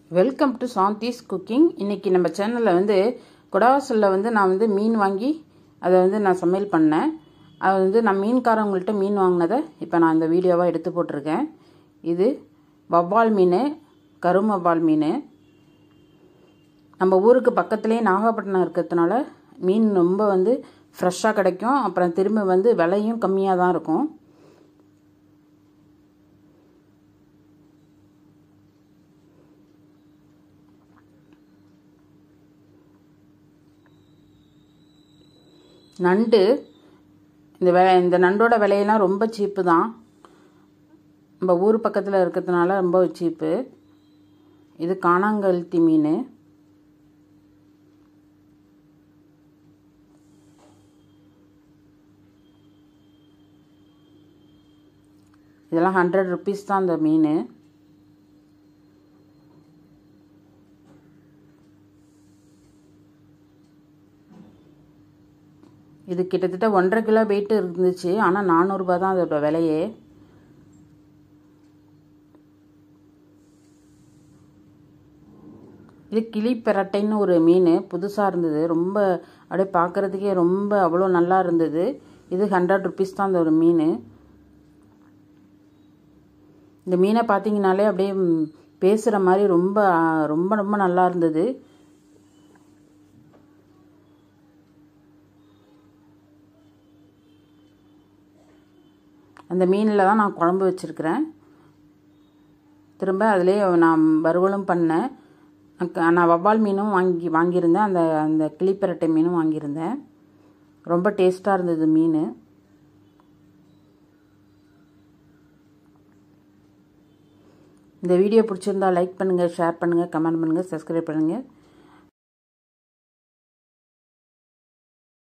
welcome to Shanthi's cooking இன்னைக்கு நம்ம சேனலில் வந்து குடாவாசலில் வந்து நான் வந்து மீன் வாங்கி அதை வந்து நான் சமையல் பண்ணேன் அது வந்து நான் மீன்காரவங்கள்ட்ட மீன் வாங்கினதை இப்போ நான் இந்த வீடியோவாக எடுத்து போட்டிருக்கேன் இது வவ்வால் மீன் கரும் வவ்வால் மீன் நம்ம ஊருக்கு பக்கத்துலேயே நாகப்பட்டினம் இருக்கிறதுனால மீன் ரொம்ப வந்து ஃப்ரெஷ்ஷாக கிடைக்கும் அப்புறம் திரும்ப வந்து விலையும் கம்மியாக தான் இருக்கும் நண்டு இந்த வே இந்த நண்டோட விலையெல்லாம் ரொம்ப சீப்பு தான் நம்ம ஊர் பக்கத்தில் இருக்கிறதுனால ரொம்ப சீப்பு இது காணாங்கழுத்தி மீன் இதெல்லாம் ஹண்ட்ரட் ருபீஸ் தான் இந்த மீன் இது கிட்டத்தட்ட ஒன்றரை கிலோ வெயிட் இருந்துச்சு ஆனால் நானூறுரூபா தான் அதோட விலையே இது கிளி பெரட்டைன்னு ஒரு மீன் புதுசாக இருந்தது ரொம்ப அப்படியே பார்க்குறதுக்கே ரொம்ப அவ்வளோ நல்லா இருந்தது இது ஹண்ட்ரட் ருபீஸ் தான் அந்த ஒரு மீன் இந்த மீனை பார்த்தீங்கனாலே அப்படியே பேசுகிற மாதிரி ரொம்ப ரொம்ப ரொம்ப நல்லா இருந்தது அந்த மீனில் தான் நான் குழம்பு வச்சுருக்கிறேன் திரும்ப அதிலே நான் வறுவலும் பண்ணேன் நான் வவ்வால் மீனும் வாங்கி வாங்கியிருந்தேன் அந்த அந்த கிளிப்பரட்டை மீனும் வாங்கியிருந்தேன் ரொம்ப டேஸ்ட்டாக இருந்தது மீன் இந்த வீடியோ பிடிச்சிருந்தா லைக் பண்ணுங்கள் ஷேர் பண்ணுங்கள் கமெண்ட் பண்ணுங்கள் சப்ஸ்கிரைப் பண்ணுங்கள்